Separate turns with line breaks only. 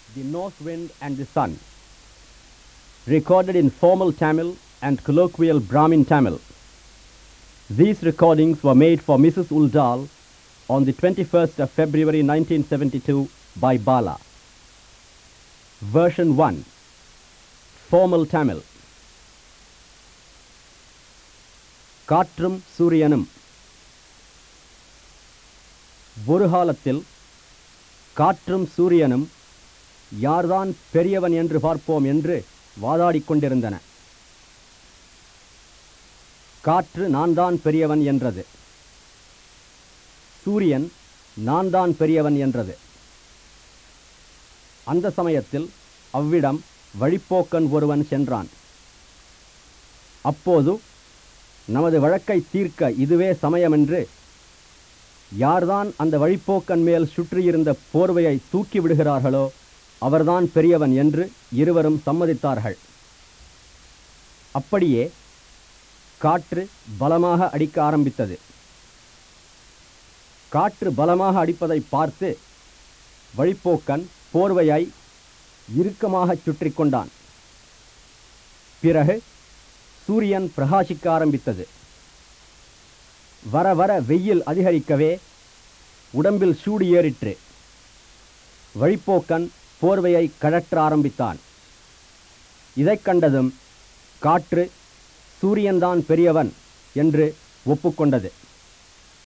The North Wind and the Sun. Recorded in formal Tamil and colloquial Brahmin Tamil. These recordings were made for Mrs. Uldal on the 21st of February 1972 by Bala. Version 1 Formal Tamil காற்றும் சூரியனும் ஒரு காலத்தில் காற்றும் சூரியனும் யார்தான் பெரியவன் என்று பார்ப்போம் என்று வாதாடிக் கொண்டிருந்தன காற்று நான் தான் பெரியவன் என்றது சூரியன் நான் தான் பெரியவன் என்றது அந்த சமயத்தில் அவ்விடம் வழிப்போக்கன் ஒருவன் சென்றான் அப்போது நமது வழக்கை தீர்க்க இதுவே சமயமென்று யார்தான் அந்த வழிப்போக்கன் மேல் சுற்றியிருந்த போர்வையை தூக்கி விடுகிறார்களோ அவர்தான் பெரியவன் என்று இருவரும் சம்மதித்தார்கள் அப்படியே காற்று பலமாக அடிக்க ஆரம்பித்தது காற்று பலமாக அடிப்பதை பார்த்து வழிப்போக்கன் போர்வையை இறுக்கமாகச் சுற்றி கொண்டான் பிறகு சூரியன் பிரகாசிக்க ஆரம்பித்தது வர வர வெயில் அதிகரிக்கவே உடம்பில் சூடு ஏறிற்று வழிப்போக்கன் போர்வையை கழற்ற ஆரம்பித்தான் இதைக் கண்டதும் காற்று சூரியன்தான் பெரியவன் என்று ஒப்புக்கொண்டது